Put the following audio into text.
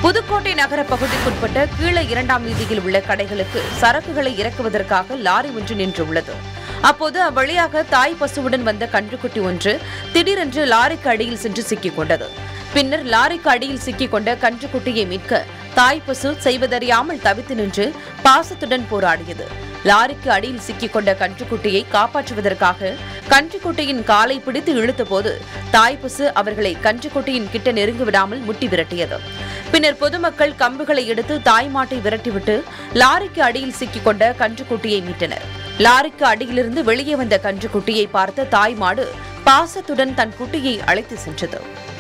புதுக்கோட்டை நகர பகுதிக்குட்பட்ட கீழே இரண்டாம் வீதியில் உள்ள கடைகளுக்கு சரக்குகளை இறக்குவதற்காக லாரி ஒன்று நின்றுள்ளது அப்போது அவ்வழியாக தாய் பசுவுடன் வந்த கன்றுக்குட்டி ஒன்று திடீரென்று லாரிக்கு அடியில் சென்று சிக்கிக் கொண்டது பின்னர் லாரிக்கு அடியில் சிக்கிக் கொண்ட கன்றுக்குட்டியை மீட்க தாய் பசு செய்வதறியாமல் தவித்து நின்று பாசத்துடன் போராடியது லாரிக்கு அடியில் சிக்கிக் கொண்ட கன்றுக்குட்டியை காப்பாற்றுவதற்காக கன்றுக்குட்டியின் காலை பிடித்து இழுத்தபோது தாய் பசு அவர்களை கன்றுக்குட்டியின் கிட்ட நெருங்கி விடாமல் முட்டி விரட்டியது பின்னர் பொதுமக்கள் கம்புகளை எடுத்து தாய் மாட்டை விரட்டிவிட்டு லாரிக்கு அடியில் சிக்கிக் கொண்ட கன்றுக்குட்டியை மீட்டனர் லாரிக்கு அடியிலிருந்து வெளியே வந்த கன்றுக்குட்டியை பார்த்த தாய் மாடு பாசத்துடன் தன் குட்டியை அழைத்து சென்றது